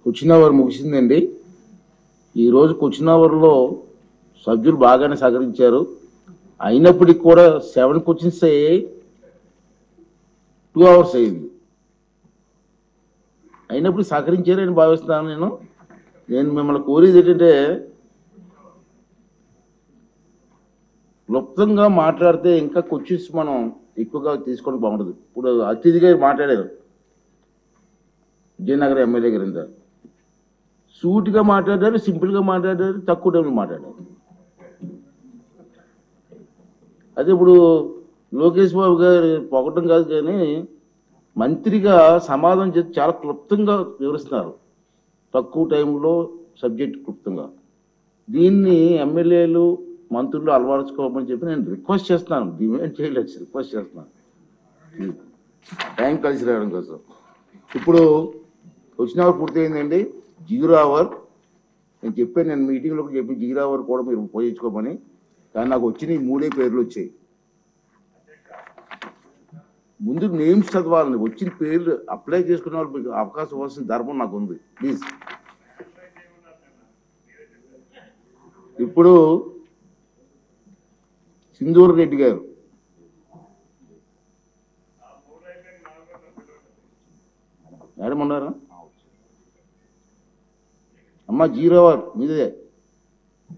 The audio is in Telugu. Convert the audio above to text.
క్వశ్చన్ అవర్ ముగిసిందండి ఈరోజు క్వశ్చన్ అవర్లో సభ్యులు బాగానే సహకరించారు అయినప్పటికీ కూడా సెవెన్ క్వశ్చన్స్ అయ్యాయి టూ అవర్స్ అయింది అయినప్పుడు సహకరించారని భావిస్తున్నాను నేను నేను మిమ్మల్ని కోరేది ఏంటంటే క్లుప్తంగా మాట్లాడితే ఇంకా క్వశ్చన్స్ మనం ఎక్కువగా తీసుకోవడం బాగుంటుంది ఇప్పుడు అతిథిగా మాట్లాడారు విజయనగరం ఎమ్మెల్యే గారింద సూటిగా మాట్లాడారు సింపుల్గా మాట్లాడారు తక్కువ టైంలో మాట్లాడారు అదే ఇప్పుడు లోకేష్ బాబు గారు పొగటం కాదు కానీ మంత్రిగా సమాధానం చేసి చాలా క్లుప్తంగా వివరిస్తున్నారు తక్కువ టైంలో సబ్జెక్ట్ క్లుప్తంగా దీన్ని ఎమ్మెల్యేలు మంత్రులు అలవరుచుకోమని చెప్పి నేను రిక్వెస్ట్ చేస్తున్నాను డిమాండ్ చేయలేదు రిక్వెస్ట్ చేస్తున్నాను టైం కలిసి రావడం కోసం ఇప్పుడు వచ్చిన అవర్ పూర్తయిందండి జీరో అవర్ నేను చెప్పాను నేను మీటింగ్లో కూడా చెప్పి జీరో అవర్ కూడా మీరు ఉపయోగించుకోమని కానీ నాకు వచ్చిన ఈ మూడే పేర్లు వచ్చాయి ముందు నేమ్స్ చదవాలండి వచ్చిన పేర్లు అప్లై చేసుకున్న వాళ్ళు మీకు అవకాశం ఇవ్వాల్సిన ధర్మం నాకు ఉంది ప్లీజ్ ఇప్పుడు సింధూర్ రెడ్డి గారు మేడం ఉన్నారా అమ్మ జీరో అవర్ మీదే